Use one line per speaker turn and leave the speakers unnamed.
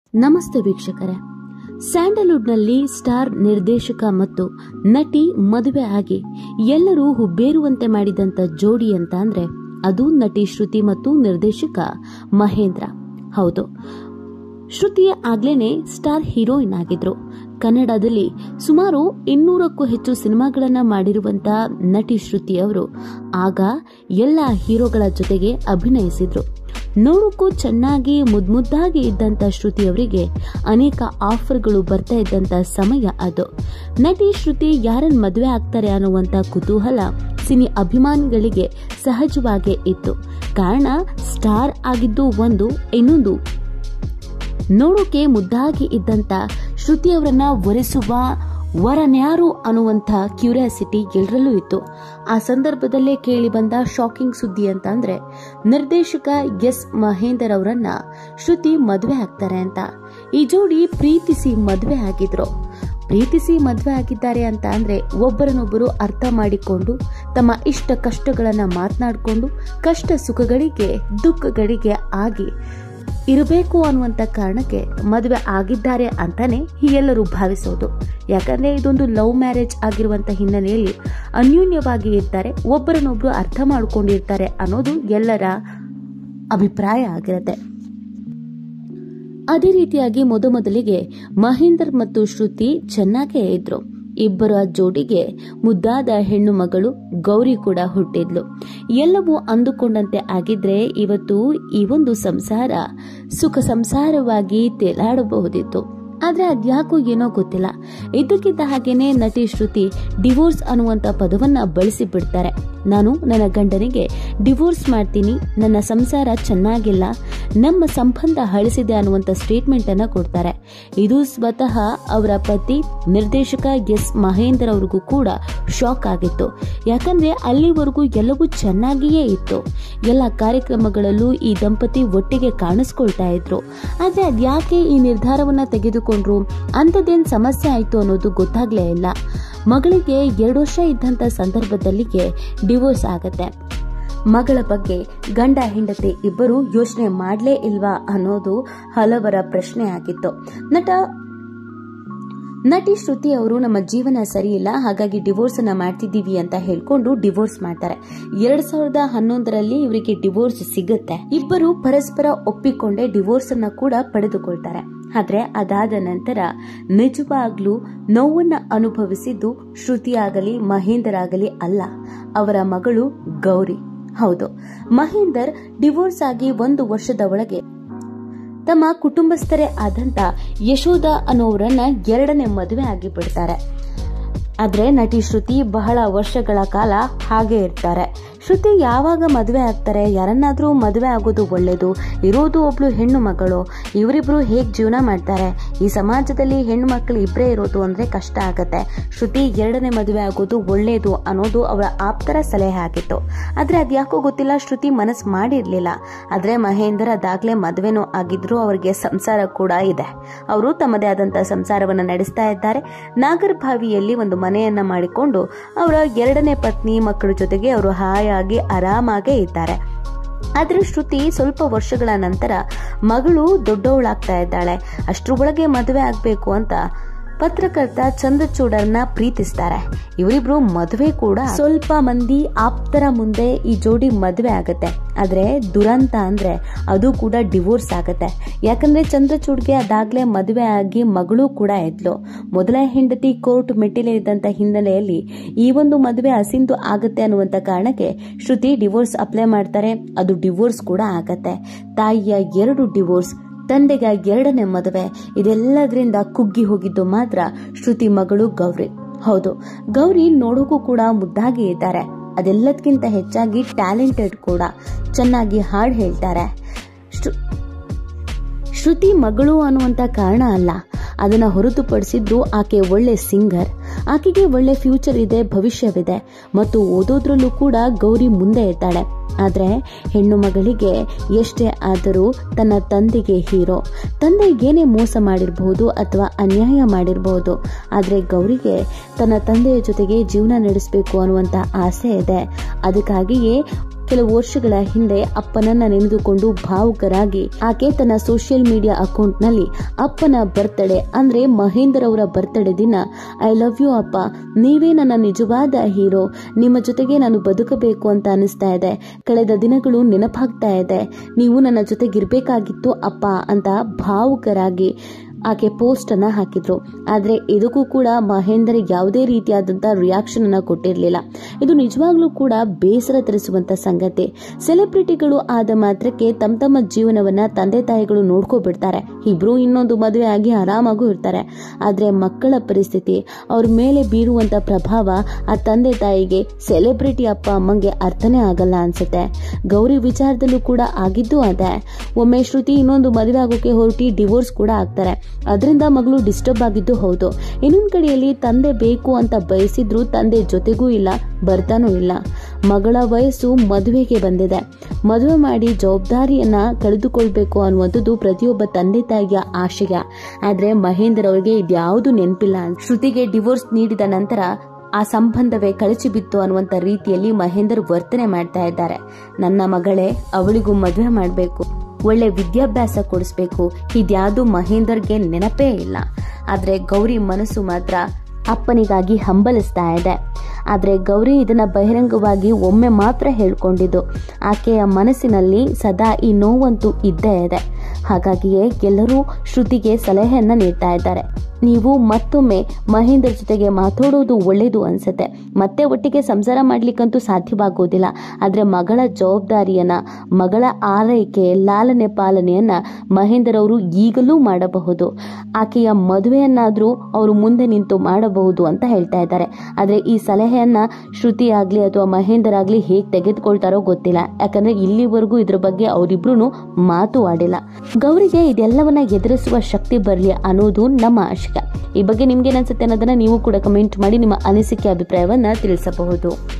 ನಮಸ್ತೆ ವೀಕ್ಷಕರೇ ಸ್ಯಾಂಡಲ್ವುಡ್ನಲ್ಲಿ ಸ್ಟಾರ್ ನಿರ್ದೇಶಕ ಮತ್ತು ನಟಿ ಮದುವೆ ಆಗಿ ಎಲ್ಲರೂ ಹುಬ್ಬೇರುವಂತೆ ಮಾಡಿದಂತ ಜೋಡಿ ಅಂತ ಅಂದ್ರೆ ಅದು ನಟಿ ಶ್ರುತಿ ಮತ್ತು ನಿರ್ದೇಶಕ ಮಹೇಂದ್ರ ಹೌದು ಶ್ರುತಿ ಆಗ್ಲೇನೆ ಸ್ಟಾರ್ ಹೀರೋಯಿನ್ ಆಗಿದ್ರು ಕನ್ನಡದಲ್ಲಿ ಸುಮಾರು ಇನ್ನೂರಕ್ಕೂ ಹೆಚ್ಚು ಸಿನಿಮಾಗಳನ್ನ ಮಾಡಿರುವಂತ ನಟಿ ಶ್ರುತಿ ಅವರು ಆಗ ಎಲ್ಲ ಹೀರೋಗಳ ಜೊತೆಗೆ ಅಭಿನಯಿಸಿದ್ರು ನೋಡೋಕ್ಕೂ ಚೆನ್ನಾಗಿ ಮುದ್ ಮುದ್ದಾಗಿ ಇದ್ದಂತ ಶ್ರುತಿ ಅವರಿಗೆ ಅನೇಕ ಆಫರ್ಗಳು ಬರ್ತಾ ಇದ್ದಂತ ಸಮಯ ಅದು ನಟಿ ಶ್ರುತಿ ಯಾರನ್ನ ಮದುವೆ ಆಗ್ತಾರೆ ಅನ್ನುವಂತ ಕುತೂಹಲ ಸಿನಿ ಅಭಿಮಾನಿಗಳಿಗೆ ಸಹಜವಾಗೇ ಇತ್ತು ಕಾರಣ ಸ್ಟಾರ್ ಆಗಿದ್ದು ಒಂದು ಇನ್ನೊಂದು ನೋಡೋಕೆ ಮುದ್ದಾಗಿ ಇದ್ದಂತ ಶ್ರುತಿ ಅವರನ್ನ ಒರೆಸುವ ವರನ್ಯಾರು ಅನ್ನುವಂಥ ಕ್ಯೂರಿಯಾಸಿಟಿ ಎಲ್ಲರಲ್ಲೂ ಇತ್ತು ಆ ಸಂದರ್ಭದಲ್ಲೇ ಕೇಳಿ ಬಂದ ಶಾಕಿಂಗ್ ಸುದ್ದಿ ಅಂತ ಅಂದ್ರೆ ನಿರ್ದೇಶಕ ಎಸ್ ಮಹೇಂದರ್ ಅವರನ್ನ ಶ್ರುತಿ ಮದುವೆ ಆಗ್ತಾರೆ ಅಂತ ಈ ಜೋಡಿ ಪ್ರೀತಿಸಿ ಮದುವೆ ಆಗಿದ್ರು ಪ್ರೀತಿಸಿ ಮದುವೆ ಆಗಿದ್ದಾರೆ ಅಂತ ಅಂದ್ರೆ ಒಬ್ಬರನ್ನೊಬ್ಬರು ಅರ್ಥ ಮಾಡಿಕೊಂಡು ತಮ್ಮ ಇಷ್ಟ ಕಷ್ಟಗಳನ್ನ ಮಾತನಾಡಿಕೊಂಡು ಕಷ್ಟ ಸುಖಗಳಿಗೆ ದುಃಖಗಳಿಗೆ ಆಗಿ ಇರಬೇಕು ಅನ್ನುವಂಥ ಕಾರಣಕ್ಕೆ ಮದುವೆ ಆಗಿದ್ದಾರೆ ಅಂತಾನೆ ಎಲ್ಲರೂ ಭಾವಿಸೋದು ಯಾಕಂದ್ರೆ ಇದೊಂದು ಲವ್ ಮ್ಯಾರೇಜ್ ಆಗಿರುವಂತ ಹಿನ್ನೆಲೆಯಲ್ಲಿ ಅನ್ಯೂನ್ಯವಾಗಿ ಇರ್ತಾರೆ ಒಬ್ಬರನ್ನೊಬ್ರು ಅರ್ಥ ಮಾಡ್ಕೊಂಡಿರ್ತಾರೆ ಅನ್ನೋದು ಎಲ್ಲರ ಅಭಿಪ್ರಾಯ ಆಗಿರುತ್ತೆ ಅದೇ ರೀತಿಯಾಗಿ ಮೊದಮೊದಲಿಗೆ ಮಹೇಂದರ್ ಮತ್ತು ಶ್ರುತಿ ಚೆನ್ನಾಗೇ ಇದ್ರು ಇಬ್ಬರ ಜೋಡಿಗೆ ಮುದ್ದಾದ ಹೆಣ್ಣು ಮಗಳು ಗೌರಿ ಕೂಡ ಹುಟ್ಟಿದ್ಲು ಎಲ್ಲವೂ ಅಂದುಕೊಂಡಂತೆ ಆಗಿದ್ರೆ ಇವತ್ತು ಈ ಒಂದು ಸಂಸಾರ ಸುಖ ಸಂಸಾರವಾಗಿ ತೇಲಾಡಬಹುದಿತ್ತು ಆದ್ರೆ ಅದ್ಯಾಕೋ ಏನೋ ಗೊತ್ತಿಲ್ಲ ಇದ್ದಕ್ಕಿದ್ದ ಹಾಗೇನೆ ನಟಿ ಶ್ರುತಿ ಡಿವೋರ್ಸ್ ಅನ್ನುವಂತ ಪದವನ್ನ ಬಳಸಿ ಬಿಡ್ತಾರೆ ನಾನು ನನ್ನ ಗಂಡನಿಗೆ ಡಿವೋರ್ಸ್ ಮಾಡ್ತೀನಿ ನನ್ನ ಸಂಸಾರ ಚೆನ್ನಾಗಿಲ್ಲ ನಮ್ಮ ಸಂಬಂಧ ಹಳಿಸಿದೆ ಅನ್ನುವಂತ ಸ್ಟೇಟ್ಮೆಂಟ್ ಅನ್ನ ಕೊಡ್ತಾರೆ ಇದು ಸ್ವತಃ ಅವರ ಪತಿ ನಿರ್ದೇಶಕ ಎಸ್ ಮಹೇಂದರ್ ಅವ್ರಿಗೂ ಕೂಡ ಶಾಕ್ ಆಗಿತ್ತು ಯಾಕಂದ್ರೆ ಅಲ್ಲಿವರೆಗೂ ಎಲ್ಲವೂ ಚೆನ್ನಾಗಿಯೇ ಇತ್ತು ಎಲ್ಲ ಕಾರ್ಯಕ್ರಮಗಳಲ್ಲೂ ಈ ದಂಪತಿ ಒಟ್ಟಿಗೆ ಕಾಣಿಸ್ಕೊಳ್ತಾ ಇದ್ರು ಆದ್ರೆ ಅದ್ಯಾಕೆ ಈ ನಿರ್ಧಾರವನ್ನ ತೆಗೆದುಕೊಂಡ್ರು ಅಂಥದ್ದೇನ್ ಸಮಸ್ಯೆ ಆಯ್ತು ಅನ್ನೋದು ಗೊತ್ತಾಗ್ಲೇ ಇಲ್ಲ ಮಗಳಿಗೆ ಎರಡು ವರ್ಷ ಇದ್ದಂತ ಸಂದರ್ಭದಲ್ಲಿಗೆ ಡಿವೋರ್ಸ್ ಆಗತ್ತೆ ಮಗಳ ಬಗ್ಗೆ ಗಂಡ ಹೆಂಡತಿ ಇಬ್ಬರು ಯೋಚನೆ ಮಾಡ್ಲೇ ಇಲ್ವಾ ಅನ್ನೋದು ಹಲವರ ಪ್ರಶ್ನೆ ಆಗಿತ್ತು ನಟ ನಟಿ ಶ್ರುತಿ ಅವರು ನಮ್ಮ ಜೀವನ ಸರಿಯಿಲ್ಲ ಹಾಗಾಗಿ ಡಿವೋರ್ಸ್ ಅನ್ನ ಮಾಡ್ತಿದ್ದೀವಿ ಅಂತ ಹೇಳ್ಕೊಂಡು ಡಿವೋರ್ಸ್ ಮಾಡ್ತಾರೆ ಎರಡ್ ಸಾವಿರದ ಹನ್ನೊಂದರಲ್ಲಿ ಇವರಿಗೆ ಡಿವೋರ್ಸ್ ಸಿಗುತ್ತೆ ಇಬ್ಬರು ಪರಸ್ಪರ ಒಪ್ಪಿಕೊಂಡೇ ಡಿವೋರ್ಸ್ ಅನ್ನ ಕೂಡ ಪಡೆದುಕೊಳ್ತಾರೆ ಆದ್ರೆ ಅದಾದ ನಂತರ ನಿಜವಾಗ್ಲೂ ನೋವನ್ನ ಅನುಭವಿಸಿದ್ದು ಶ್ರುತಿ ಆಗಲಿ ಮಹೇಂದರ್ ಆಗಲಿ ಅಲ್ಲ ಅವರ ಮಗಳು ಗೌರಿ ಹೌದು ಮಹೇಂದರ್ ಡಿವೋರ್ಸ್ ಆಗಿ ಒಂದು ವರ್ಷದ ಒಳಗೆ ತಮ್ಮ ಕುಟುಂಬಸ್ಥರೇ ಆದಂತ ಯಶೋಧ ಅನ್ನೋರನ್ನ ಎರಡನೇ ಮದುವೆ ಆಗಿ ಬಿಡ್ತಾರೆ ಆದ್ರೆ ನಟಿ ಶ್ರುತಿ ಬಹಳ ವರ್ಷಗಳ ಕಾಲ ಹಾಗೆ ಇರ್ತಾರೆ ಶ್ರುತಿ ಯಾವಾಗ ಮದುವೆ ಆಗ್ತಾರೆ ಯಾರನ್ನಾದ್ರೂ ಮದುವೆ ಆಗೋದು ಒಳ್ಳೇದು ಇರೋದು ಒಬ್ಳು ಹೆಣ್ಣು ಮಗಳು ಇವರಿಬ್ರು ಹೇಗ್ ಜೀವನ ಮಾಡ್ತಾರೆ ಈ ಸಮಾಜದಲ್ಲಿ ಹೆಣ್ಣು ಮಕ್ಕಳು ಇಬ್ಬರೇ ಇರೋದು ಅಂದ್ರೆ ಕಷ್ಟ ಆಗತ್ತೆ ಶ್ರುತಿ ಎರಡನೇ ಮದುವೆ ಆಗೋದು ಒಳ್ಳೇದು ಅನ್ನೋದು ಅವರ ಆಪ್ತರ ಸಲಹೆ ಆಗಿತ್ತು ಆದ್ರೆ ಅದ್ಯಾಕೋ ಗೊತ್ತಿಲ್ಲ ಶ್ರುತಿ ಮನಸ್ಸು ಮಾಡಿರ್ಲಿಲ್ಲ ಆದ್ರೆ ಮಹೇಂದರ್ ಅದಾಗ್ಲೇ ಮದುವೆನೂ ಆಗಿದ್ರು ಅವರಿಗೆ ಸಂಸಾರ ಕೂಡ ಇದೆ ಅವರು ತಮ್ಮದೇ ಆದಂತಹ ಸಂಸಾರವನ್ನ ನಡೆಸ್ತಾ ಇದ್ದಾರೆ ನಾಗರ್ಭಾವಿಯಲ್ಲಿ ಒಂದು ಮನೆಯನ್ನ ಮಾಡಿಕೊಂಡು ಅವರ ಎರಡನೇ ಪತ್ನಿ ಮಕ್ಕಳ ಜೊತೆಗೆ ಅವರು ಹಾಯಾಗಿ ಆರಾಮಾಗೇ ಇದ್ದಾರೆ ಆದ್ರೆ ಶ್ರುತಿ ಸ್ವಲ್ಪ ವರ್ಷಗಳ ನಂತರ ಮಗಳು ದೊಡ್ಡವಳಾಗ್ತಾ ಇದ್ದಾಳೆ ಅಷ್ಟ್ರೊಳಗೆ ಮದುವೆ ಆಗ್ಬೇಕು ಅಂತ ಪತ್ರಕರ್ತ ಚಂದ್ರಚೂಡರ್ನ ಪ್ರೀತಿಸ್ತಾರೆ ಇವರಿಬ್ರು ಮದುವೆ ಕೂಡ ಸ್ವಲ್ಪ ಮಂದಿ ಆಪ್ತರ ಮುಂದೆ ಈ ಜೋಡಿ ಮದುವೆ ಆಗತ್ತೆ ಆದ್ರೆ ದುರಂತ ಅಂದ್ರೆ ಅದು ಕೂಡ ಡಿವೋರ್ಸ್ ಆಗತ್ತೆ ಯಾಕಂದ್ರೆ ಚಂದ್ರಚೂಡ್ಗೆ ಅದಾಗ್ಲೇ ಮದುವೆ ಆಗಿ ಮಗಳು ಕೂಡ ಇದ್ಲು ಮೊದಲ ಹೆಂಡತಿ ಕೋರ್ಟ್ ಮೆಟ್ಟಿಲೆ ಇದ್ದಂತ ಹಿನ್ನೆಲೆಯಲ್ಲಿ ಈ ಒಂದು ಮದುವೆ ಅಸಿಂಧು ಆಗತ್ತೆ ಅನ್ನುವಂತ ಕಾರಣಕ್ಕೆ ಶ್ರುತಿ ಡಿವೋರ್ಸ್ ಅಪ್ಲೈ ಮಾಡ್ತಾರೆ ಅದು ಡಿವೋರ್ಸ್ ಕೂಡ ಆಗತ್ತೆ ತಾಯಿಯ ಎರಡು ಡಿವೋರ್ಸ್ ತಂದೆಗ ಎರಡನೇ ಮದುವೆ ಇದೆಲ್ಲದರಿಂದ ಕುಗ್ಗಿ ಹೋಗಿದ್ದು ಮಾತ್ರ ಶ್ರುತಿ ಮಗಳು ಗೌರಿ ಹೌದು ಗೌರಿ ನೋಡೋಕು ಕೂಡ ಮುದ್ದಾಗಿ ಇದ್ದಾರೆ ಅದೆಲ್ಲದಕ್ಕಿಂತ ಹೆಚ್ಚಾಗಿ ಟ್ಯಾಲೆಂಟೆಡ್ ಕೂಡ ಚೆನ್ನಾಗಿ ಹಾಡು ಹೇಳ್ತಾರೆ ಶ್ರುತಿ ಮಗಳು ಅನ್ನುವಂತ ಕಾರಣ ಅಲ್ಲ ಅದನ್ನ ಹೊರತುಪಡಿಸಿದ್ರು ಆಕೆ ಒಳ್ಳೆ ಸಿಂಗರ್ ಆಕೆಗೆ ಒಳ್ಳೆ ಫ್ಯೂಚರ್ ಇದೆ ಭವಿಷ್ಯವಿದೆ ಮತ್ತು ಓದೋದ್ರಲ್ಲೂ ಕೂಡ ಗೌರಿ ಮುಂದೆ ಇದ್ದಾಳೆ ಆದ್ರೆ ಹೆಣ್ಣು ಮಗಳಿಗೆ ಎಷ್ಟೇ ಆದರೂ ತನ್ನ ತಂದೆಗೆ ಹೀರೋ ತಂದೆ ಏನೇ ಮೋಸ ಮಾಡಿರಬಹುದು ಅಥವಾ ಅನ್ಯಾಯ ಮಾಡಿರಬಹುದು ಆದ್ರೆ ಗೌರಿಗೆ ತನ್ನ ತಂದೆಯ ಜೊತೆಗೆ ಜೀವನ ನಡೆಸಬೇಕು ಅನ್ನುವಂತ ಆಸೆ ಇದೆ ಅದಕ್ಕಾಗಿಯೇ ಕೆಲವು ವರ್ಷಗಳ ಹಿಂದೆ ಅಪ್ಪನನ್ನ ನೆನೆದುಕೊಂಡು ಭಾವುಕರಾಗಿ ಆಕೆ ತನ್ನ ಸೋಷಿಯಲ್ ಮೀಡಿಯಾ ಅಕೌಂಟ್ ನಲ್ಲಿ ಅಪ್ಪನ ಬರ್ತ್ಡೇ ಅಂದ್ರೆ ಮಹೇಂದರ್ ಅವರ ಬರ್ತ್ಡೇ ದಿನ ಐ ಲವ್ ಯು ಅಪ್ಪ ನೀವೇ ನನ್ನ ನಿಜವಾದ ಹೀರೋ ನಿಮ್ಮ ಜೊತೆಗೆ ನಾನು ಬದುಕಬೇಕು ಅಂತ ಅನಿಸ್ತಾ ಇದೆ ಕಳೆದ ದಿನಗಳು ನೆನಪಾಗ್ತಾ ಇದೆ ನೀವು ನನ್ನ ಜೊತೆಗಿರ್ಬೇಕಾಗಿತ್ತು ಅಪ್ಪ ಅಂತ ಭಾವುಕರಾಗಿ ಆಕೆ ಪೋಸ್ಟ್ ಅನ್ನ ಹಾಕಿದ್ರು ಆದ್ರೆ ಇದಕ್ಕೂ ಕೂಡ ಮಹೇಂದರ್ ಯಾವುದೇ ರೀತಿಯಾದಂತ ರಿಯಾಕ್ಷನ್ ಅನ್ನ ಕೊಟ್ಟಿರಲಿಲ್ಲ ಇದು ನಿಜವಾಗ್ಲೂ ಕೂಡ ಬೇಸರ ತರಿಸುವಂತ ಸಂಗತಿ ಸೆಲೆಬ್ರಿಟಿಗಳು ಆದ ಮಾತ್ರಕ್ಕೆ ತಮ್ಮ ತಮ್ಮ ಜೀವನವನ್ನ ತಂದೆ ತಾಯಿಗಳು ನೋಡ್ಕೊಬಿಡ್ತಾರೆ ಇಬ್ರು ಇನ್ನೊಂದು ಮದುವೆ ಆಗಿ ಆರಾಮಾಗೂ ಇರ್ತಾರೆ ಆದ್ರೆ ಮಕ್ಕಳ ಪರಿಸ್ಥಿತಿ ಅವ್ರ ಮೇಲೆ ಬೀರುವಂತ ಪ್ರಭಾವ ಆ ತಂದೆ ತಾಯಿಗೆ ಸೆಲೆಬ್ರಿಟಿ ಅಪ್ಪ ಅಮ್ಮಂಗೆ ಅರ್ಥನೇ ಆಗಲ್ಲ ಅನ್ಸುತ್ತೆ ಗೌರಿ ವಿಚಾರದಲ್ಲೂ ಕೂಡ ಆಗಿದ್ದು ಅದೇ ಒಮ್ಮೆ ಶ್ರುತಿ ಇನ್ನೊಂದು ಮದುವೆ ಆಗೋಕೆ ಹೊರಟಿ ಡಿವೋರ್ಸ್ ಕೂಡ ಆಗ್ತಾರೆ ಅದರಿಂದ ಮಗಳು ಡಿಸ್ಟರ್ಬ್ ಆಗಿದ್ದು ಹೌದು ಇನ್ನೊಂದ್ ಕಡೆಯಲ್ಲಿ ತಂದೆ ಬೇಕು ಅಂತ ಬಯಸಿದ್ರು ತಂದೆ ಜೊತೆಗೂ ಇಲ್ಲ ಬರ್ತಾನೂ ಇಲ್ಲ ಮಗಳ ವಯಸ್ಸು ಮದುವೆಗೆ ಬಂದಿದೆ ಮದುವೆ ಮಾಡಿ ಜವಾಬ್ದಾರಿಯನ್ನ ಕಳೆದುಕೊಳ್ಬೇಕು ಅನ್ನುವಂಥದ್ದು ಪ್ರತಿಯೊಬ್ಬ ತಂದೆ ತಾಯಿಯ ಆಶಯ ಆದ್ರೆ ಮಹೇಂದರ್ ಅವರಿಗೆ ಇದ್ಯಾವುದು ನೆನಪಿಲ್ಲ ಶ್ರುತಿಗೆ ಡಿವೋರ್ಸ್ ನೀಡಿದ ನಂತರ ಆ ಸಂಬಂಧವೇ ಕಳಚಿ ಬಿತ್ತು ಅನ್ನುವಂತ ರೀತಿಯಲ್ಲಿ ಮಹೇಂದರ್ ವರ್ತನೆ ಮಾಡ್ತಾ ಇದ್ದಾರೆ ನನ್ನ ಮಗಳೇ ಅವಳಿಗೂ ಮದುವೆ ಮಾಡಬೇಕು ಒಳ್ಳೆ ವಿದ್ಯಾಭ್ಯಾಸ ಕೊಡಿಸ್ಬೇಕು ಇದ್ಯಾವುದು ಮಹೇಂದರ್ಗೆ ನೆನಪೇ ಇಲ್ಲ ಆದ್ರೆ ಗೌರಿ ಮನಸ್ಸು ಮಾತ್ರ ಅಪ್ಪನಿಗಾಗಿ ಹಂಬಲಿಸ್ತಾ ಇದೆ ಆದರೆ ಗೌರಿ ಇದನ್ನ ಬಹಿರಂಗವಾಗಿ ಒಮ್ಮೆ ಮಾತ್ರ ಹೇಳ್ಕೊಂಡಿದ್ದು ಆಕೆಯ ಮನಸ್ಸಿನಲ್ಲಿ ಸದಾ ಈ ನೋವಂತೂ ಇದ್ದೇ ಇದೆ ಹಾಗಾಗಿಯೇ ಎಲ್ಲರೂ ಶ್ರುತಿಗೆ ಸಲಹೆಯನ್ನ ನೀಡ್ತಾ ಇದ್ದಾರೆ ನೀವು ಮತ್ತೊಮ್ಮೆ ಮಹೇಂದ್ರ ಜೊತೆಗೆ ಮಾತಾಡೋದು ಒಳ್ಳೇದು ಅನ್ಸುತ್ತೆ ಮತ್ತೆ ಒಟ್ಟಿಗೆ ಸಂಸಾರ ಮಾಡ್ಲಿಕ್ಕಂತೂ ಸಾಧ್ಯವಾಗೋದಿಲ್ಲ ಆದ್ರೆ ಮಗಳ ಜವಾಬ್ದಾರಿಯನ್ನ ಮಗಳ ಆರೈಕೆ ಲಾಲನೆ ಪಾಲನೆಯನ್ನ ಮಹೇಂದರ್ ಅವರು ಈಗಲೂ ಮಾಡಬಹುದು ಆಕೆಯ ಮದುವೆಯನ್ನಾದ್ರೂ ಅವರು ಮುಂದೆ ನಿಂತು ಮಾಡಬಹುದು ಅಂತ ಹೇಳ್ತಾ ಇದ್ದಾರೆ ಆದ್ರೆ ಈ ಸಲಹೆಯನ್ನ ಶ್ರುತಿ ಆಗ್ಲಿ ಅಥವಾ ಮಹೇಂದರ್ ಆಗ್ಲಿ ಹೇಗೆ ತೆಗೆದುಕೊಳ್ತಾರೋ ಗೊತ್ತಿಲ್ಲ ಯಾಕಂದ್ರೆ ಇಲ್ಲಿವರೆಗೂ ಇದ್ರ ಬಗ್ಗೆ ಅವರಿಬ್ರು ಮಾತು ಆಡಿಲ್ಲ ಗೌರಿಗೆ ಇದೆಲ್ಲವನ್ನ ಎದುರಿಸುವ ಶಕ್ತಿ ಬರಲಿ ಅನ್ನೋದು ನಮ್ಮ ಆಶಯ ಈ ಬಗ್ಗೆ ನಿಮ್ಗೆ ಅನ್ಸುತ್ತೆ ಅನ್ನೋದನ್ನ ನೀವು ಕೂಡ ಕಮೆಂಟ್ ಮಾಡಿ ನಿಮ್ಮ ಅನಿಸಿಕೆ ಅಭಿಪ್ರಾಯವನ್ನ ತಿಳಿಸಬಹುದು